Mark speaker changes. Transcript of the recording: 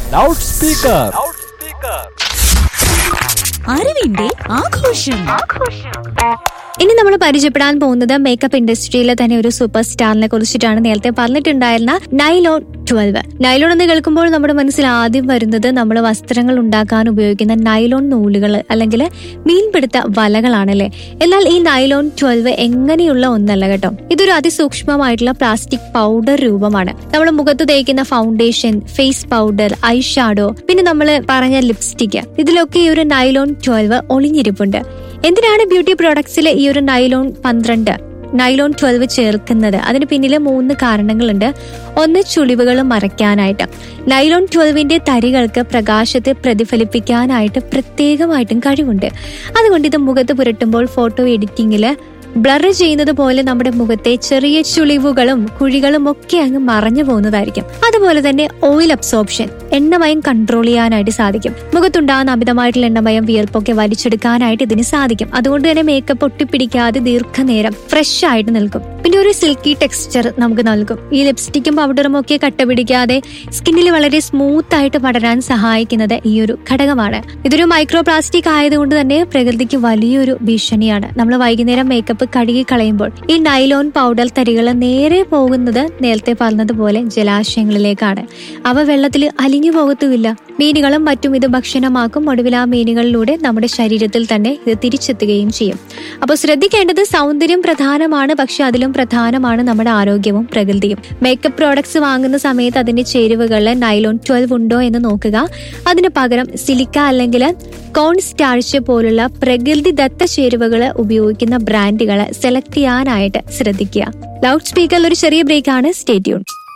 Speaker 1: loud speaker
Speaker 2: അറിവിന്റെ ആഘോഷം
Speaker 3: ഇനി നമ്മൾ പരിചയപ്പെടാൻ പോകുന്നത് മേക്കപ്പ് ഇൻഡസ്ട്രിയിലെ തന്നെ ഒരു സൂപ്പർ സ്റ്റാറിനെ കുറിച്ചിട്ടാണ് നേരത്തെ പറഞ്ഞിട്ടുണ്ടായിരുന്ന നൈലോൺ ട്വൽവ് നൈലോൺ എന്ന് കേൾക്കുമ്പോൾ നമ്മുടെ മനസ്സിൽ ആദ്യം വരുന്നത് നമ്മൾ വസ്ത്രങ്ങൾ ഉണ്ടാക്കാൻ ഉപയോഗിക്കുന്ന നൈലോൺ നൂലുകൾ അല്ലെങ്കിൽ മീൻപിടുത്ത വലകളാണല്ലേ എന്നാൽ ഈ നൈലോൺ ട്വൽവ് എങ്ങനെയുള്ള ഒന്നല്ല കേട്ടോ ഇതൊരു അതിസൂക്ഷ്മമായിട്ടുള്ള പ്ലാസ്റ്റിക് പൗഡർ രൂപമാണ് നമ്മൾ മുഖത്ത് തേക്കുന്ന foundation face powder eye shadow പിന്നെ നമ്മൾ പറഞ്ഞ ലിപ്സ്റ്റിക് ഇതിലൊക്കെ ഈ ഒരു നൈലോൺ ട്വൽവ് ഒളിഞ്ഞിരിപ്പുണ്ട് എന്തിനാണ് ബ്യൂട്ടി പ്രോഡക്ട്സിലെ ഈ ഒരു നൈലോൺ പന്ത്രണ്ട് നൈലോൺ ട്വൽവ് ചേർക്കുന്നത് അതിന് പിന്നിൽ മൂന്ന് കാരണങ്ങളുണ്ട് ഒന്ന് ചുളിവുകൾ മറയ്ക്കാനായിട്ട് നൈലോൺ ട്വൽവിന്റെ തരികൾക്ക് പ്രകാശത്തെ പ്രതിഫലിപ്പിക്കാനായിട്ട് പ്രത്യേകമായിട്ടും കഴിവുണ്ട് അതുകൊണ്ട് ഇത് മുഖത്ത് പുരട്ടുമ്പോൾ ഫോട്ടോ എഡിറ്റിംഗിൽ ബ്ലർ ചെയ്യുന്നത് പോലെ നമ്മുടെ മുഖത്തെ ചെറിയ ചുളിവുകളും കുഴികളും ഒക്കെ അങ്ങ് മറഞ്ഞു പോകുന്നതായിരിക്കും അതുപോലെ തന്നെ ഓയിൽ അബ്സോർപ്ഷൻ എണ്ണമയം കൺട്രോൾ ചെയ്യാനായിട്ട് സാധിക്കും മുഖത്തുണ്ടാകുന്ന അമിതമായിട്ടുള്ള എണ്ണമയം വിയർപ്പൊക്കെ വലിച്ചെടുക്കാനായിട്ട് ഇതിന് സാധിക്കും അതുകൊണ്ട് തന്നെ മേക്കപ്പ് ഒട്ടിപ്പിടിക്കാതെ ദീർഘനേരം ഫ്രഷ് ആയിട്ട് നിൽക്കും പിന്നെ ഒരു സിൽക്കി ടെക്സ്ചർ നമുക്ക് നൽകും ഈ ലിപ്സ്റ്റിക്കും പൗഡറും ഒക്കെ കട്ട പിടിക്കാതെ സ്കിന്നിൽ വളരെ സ്മൂത്ത് ആയിട്ട് പടരാൻ സഹായിക്കുന്നത് ഈ ഒരു ഘടകമാണ് ഇതൊരു മൈക്രോ പ്ലാസ്റ്റിക് ആയതുകൊണ്ട് തന്നെ പ്രകൃതിക്ക് വലിയൊരു ഭീഷണിയാണ് നമ്മൾ വൈകുന്നേരം മേക്കപ്പ് കഴുകി കളയുമ്പോൾ ഈ നൈലോൺ പൗഡർ തരികൾ നേരെ പോകുന്നത് നേരത്തെ പറഞ്ഞതുപോലെ ജലാശയങ്ങളിലേക്കാണ് അവ വെള്ളത്തിൽ അലിഞ്ഞു പോകത്തുമില്ല മീനുകളും മറ്റും ഇത് ഭക്ഷണമാക്കും ഒടുവിൽ ആ മീനുകളിലൂടെ നമ്മുടെ ശരീരത്തിൽ തന്നെ ഇത് തിരിച്ചെത്തുകയും ചെയ്യും അപ്പോൾ ശ്രദ്ധിക്കേണ്ടത് സൗന്ദര്യം പ്രധാനമാണ് പക്ഷെ അതിലും പ്രധാനമാണ് നമ്മുടെ ആരോഗ്യവും പ്രകൃതിയും മേക്കപ്പ് പ്രോഡക്ട്സ് വാങ്ങുന്ന സമയത്ത് അതിന്റെ ചേരുവകളിൽ നൈലോൺ ട്വൽവ് ഉണ്ടോ എന്ന് നോക്കുക അതിന് പകരം സിലിക്ക അല്ലെങ്കിൽ കോൺ സ്റ്റാർച്ച് പോലുള്ള പ്രകൃതിദത്ത ചേരുവകൾ ഉപയോഗിക്കുന്ന ബ്രാൻഡുകൾ സെലക്ട് ചെയ്യാനായിട്ട് ശ്രദ്ധിക്കുക ലൗഡ് സ്പീക്കറിൽ ഒരു ചെറിയ ബ്രേക്കാണ് സ്റ്റേറ്റ്യൂൺ